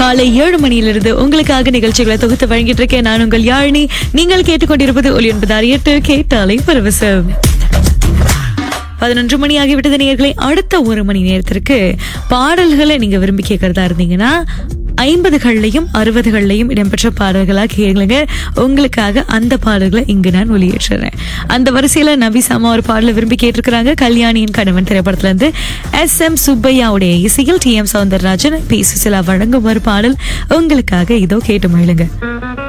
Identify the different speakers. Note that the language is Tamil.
Speaker 1: காலை ஏழு மணியிலிருந்து உங்களுக்காக நிகழ்ச்சிகளை தொகுத்து வழங்கிட்டு இருக்கேன் நான் உங்கள் யாழினி நீங்கள் கேட்டுக்கொண்டிருப்பது ஒலி ஒன்பதாறு எட்டு கேட்டாலை பரவசம் பதினொன்று மணி ஆகிவிட்டது நேர்களை அடுத்த ஒரு மணி நேரத்திற்கு பாடல்களை நீங்க விரும்பி கேட்கறதா இருந்தீங்கன்னா ஐம்பதுகள்லையும் அறுபதுகள்லையும் இடம்பெற்ற பாடல்களா கேளுங்க உங்களுக்காக அந்த பாடல்களை இங்கு நான் ஒளியேற்றுறேன் அந்த வரிசையில நபி சாமா ஒரு பாடலை விரும்பி கேட்டிருக்கிறாங்க கல்யாணியின் கணவன் திரைப்படத்துல இருந்து எஸ் எம் சுப்பையாவுடைய இசையில் T M Soundararajan P Susheela வழங்கும் ஒரு பாடல் உங்களுக்காக இதோ கேட்டு மகிழுங்க